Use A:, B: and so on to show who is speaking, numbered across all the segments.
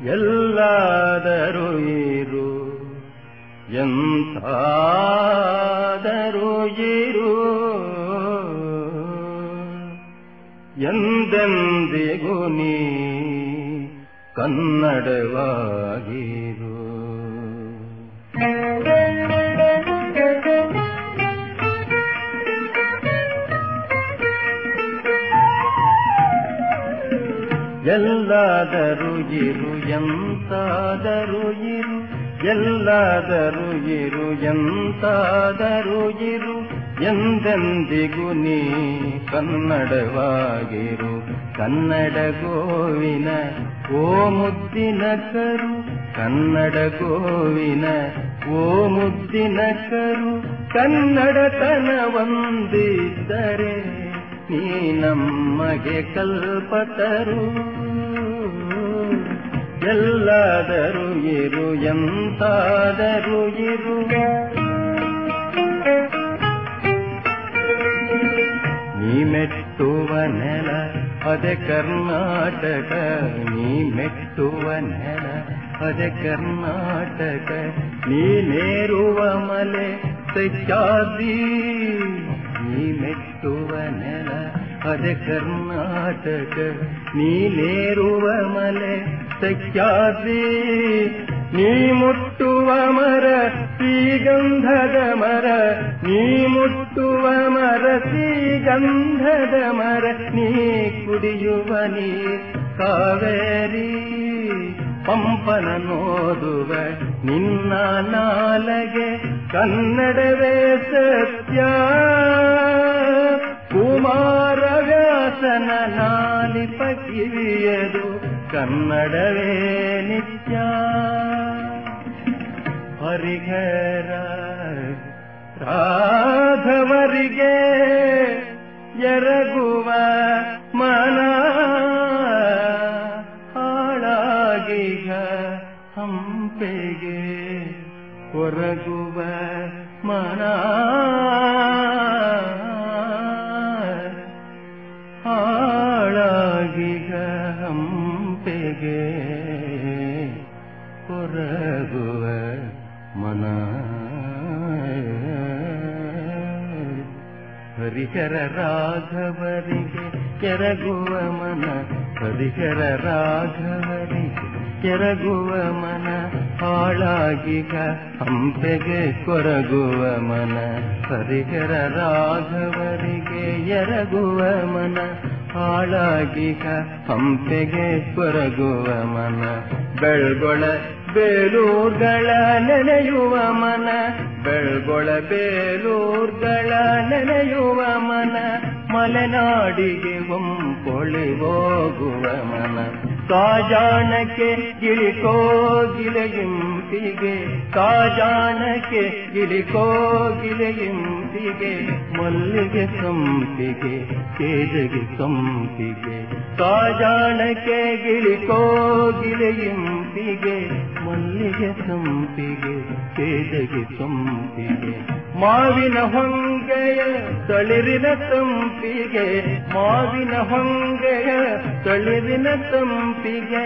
A: ಎಲ್ಲಾದರೂ ಇರು ಎಂತಾದರೂ ಇರು ಎಂದೆಂದಿಗೂ ನೀ ಕನ್ನಡವಾಗಿರು ಎಲ್ಲಾದರೂ ಇರು ಎಂತಾದರೂ ಇರು ಎಲ್ಲಾದರೂ ಇರು ಎಂತಾದರೂ ಇರು ಎಂದೆಂದಿಗೂ ನೀ ಕನ್ನಡವಾಗಿರು ಕನ್ನಡ ಗೋವಿನ ಓ ಮುದ್ದಿನ ಕರು ಕನ್ನಡ ಗೋವಿನ ಓ ಮುದ್ದಿನ ಕರು ಕನ್ನಡತನ ಒಂದಿದ್ದರೆ ನೀ ನಮಗೆ ಕಲ್ಪತರು ಎಲ್ಲಾದರೂ ಇರು ಎಂತಾದರೂ ಇರು ನೀ ಮೆಟ್ಟುವ ನೆಲ ಅದೆ ಕರ್ನಾಟಕ ನೀ ಮೆಟ್ಟುವ ನೆಲ ಅದೆ ಕರ್ನಾಟಕ ನೀನೇರುವ ಮಲೆ ಸಜ್ಜಾದಿ ನೀ ಮೆಟ್ಟುವ ನೆಲ ಅದೆ ಕರ್ನಾಟಕ ನೀನೇರುವ ಮಲೆ ಸಖ್ಯಾದಿ ನೀ ಮುಟ್ಟುವ ಮರ ಶ್ರೀಗಂಧದ ಮರ ನೀ ಮುಟ್ಟುವ ಮರ ಶ್ರೀಗಂಧದ ಮರ ನೀ ಕುಡಿಯುವ ನೀರ್ ಕಾವೇರಿ ಪಂಪನ ನೋದುವ ನಿನ್ನ ನಾಲಗೆ ಕನ್ನಡವೇ ಸತ್ಯ ಕುಮಾರವ್ಯಾಸನ ನಾಲಿಪ ಕಿವಿಯದು ಕನ್ನಡವೇ ನಿತ್ಯ ಹರಿಹರ ರಾಘವರಿಗೆ ಎರಗುವ ಮನ ಹಾಳಾಗಿಗ ಹಂಪೆಗೆ ಹೊರಗುವ ಮನ ಹಾಳಾಗಿಗ ಹಂಪೆಗೆ ಹೊರಗುವ ಮನ ಹರಿಹರ ರಾಘವರಿಗೆ ಕೆರಗುವ ಮನ ಹರಿಹರ ರಾಘವರಿಗೆ ಕೆರಗುವ ಮನ ಹಾಳಾಗಿಗ ಹಂಪೆಗೆ ಕೊರಗುವ ಮನ ಹರಿಹರ ರಾಘವರಿಗೆ ಎರಗುವ ಮನ ಹಾಳಾಗಿಗ ಹಂಪೆಗೆ ಕೊರಗುವ ಮನ ಬೆಳ್ಗೊಳ ಬೇಲೂರ್ಗಳ ನೆನೆಯುವ ಮನ ಬೆಳ್ಗೊಳ ಬೇಲೂರ್ಗಳ ನೆನೆಯುವ ಮನ ಮಲೆನಾಡಿಗೆ ಒಂಪೊಳಿ ಹೋಗುವ ಮನ ಕಾಜಾಣಕ್ಕೆ ಗಿಳಿಕೋಗಿಲೆಯಿಂಪಿಗೆ ಕಾಜಾಣಕ್ಕೆ ಗಿಳಿಕೋಗಿಲೆಯಿಂಪಿಗೆ ಮಲ್ಲಿಗೆ ಸಂಪಿಗೆ ಕೇಜಗೆ ಸಂಪಿಗೆ ಕಾಜಾಣಕ್ಕೆ ಗಿಳಿಕೋಗಿಲೆಯಿಂಪಿಗೆ ಮಲ್ಲಿಗೆ ಸಂಪಿಗೆ ಕೇಜಗೆ ಸಂಪಿಗೆ ಮಾವಿನ ಹೊಂಗೆಯ ತಳಿರಿನ ತಂಪಿಗೆ ಮಾವಿನ ಹೊಂಗೆಯ ತಳಿರಿನ ತಂಪಿಗೆ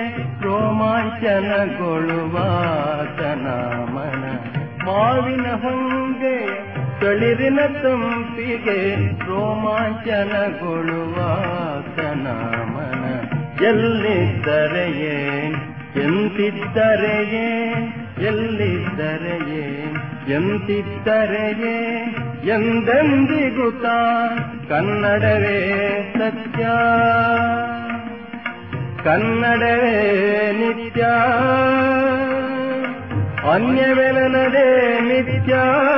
A: ರೋಮಾಂಚನಗೊಳ್ಳುವಾತನ ಮನ ಮಾವಿನ ಹೊಂಗೆಯ ತಳಿರಿನ ತಂಪಿಗೆ ರೋಮಾಂಚನಗೊಳ್ಳುವಾತನ ಮನ ಎಲ್ಲಿದ್ದರೆ ಏನ್ ಎಂತಿದ್ದರೆ ಏನ್ ಎಲ್ಲಿದ್ದರೆ ಏನ್ ಎಂತಿದ್ದರೆ ಏನ್ ಎಂದೆಂದಿಗೂ ತಾ ಕನ್ನಡವೇ ಸತ್ಯ ಕನ್ನಡವೇ ನಿತ್ಯ ಅನ್ಯವೆಲನದೇ ನಿತ್ಯ